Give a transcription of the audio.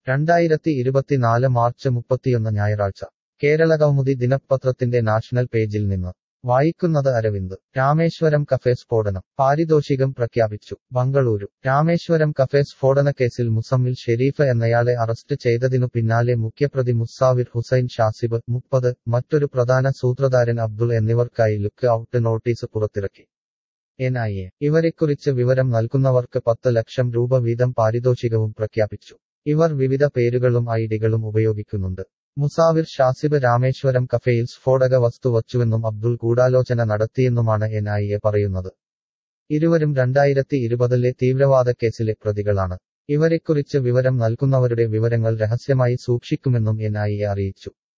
രണ്ടായിരത്തി ഇരുപത്തിനാല് മാർച്ച് മുപ്പത്തിയൊന്ന് ഞായറാഴ്ച കേരള കൗമുദി ദിനപത്രത്തിന്റെ നാഷണൽ പേജിൽ നിന്ന് വായിക്കുന്നത് അരവിന്ദ് രാമേശ്വരം കഫേ സ്ഫോടനം പാരിതോഷികം പ്രഖ്യാപിച്ചു ബംഗളൂരു രാമേശ്വരം കഫേ സ്ഫോടനക്കേസിൽ മുസമ്മിൽ ഷെരീഫ് എന്നയാളെ അറസ്റ്റ് ചെയ്തതിനു പിന്നാലെ മുഖ്യപ്രതി മുസാവിർ ഹുസൈൻ ഷാസിബ് മുപ്പത് മറ്റൊരു പ്രധാന സൂത്രധാരൻ അബ്ദുൾ എന്നിവർക്കായി ലുക്ക് ഔട്ട് നോട്ടീസ് പുറത്തിറക്കി എൻ ഐ എ ഇവരെക്കുറിച്ച് വിവരം നൽകുന്നവർക്ക് പത്ത് ലക്ഷം രൂപ വീതം പാരിതോഷികവും പ്രഖ്യാപിച്ചു ഇവർ വിവിധ പേരുകളും ഐഡികളും ഉപയോഗിക്കുന്നുണ്ട് മുസാവിർ ഷാസിബ് രാമേശ്വരം കഫേയിൽ സ്ഫോടക വസ്തു വച്ചുവെന്നും അബ്ദുൾ ഗൂഢാലോചന നടത്തിയെന്നുമാണ് എൻ ഐ എ പറയുന്നത് ഇരുവരും രണ്ടായിരത്തി ഇരുപതിലെ തീവ്രവാദക്കേസിലെ പ്രതികളാണ് ഇവരെക്കുറിച്ച് വിവരം നൽകുന്നവരുടെ വിവരങ്ങൾ രഹസ്യമായി സൂക്ഷിക്കുമെന്നും എൻ ഐ എ അറിയിച്ചു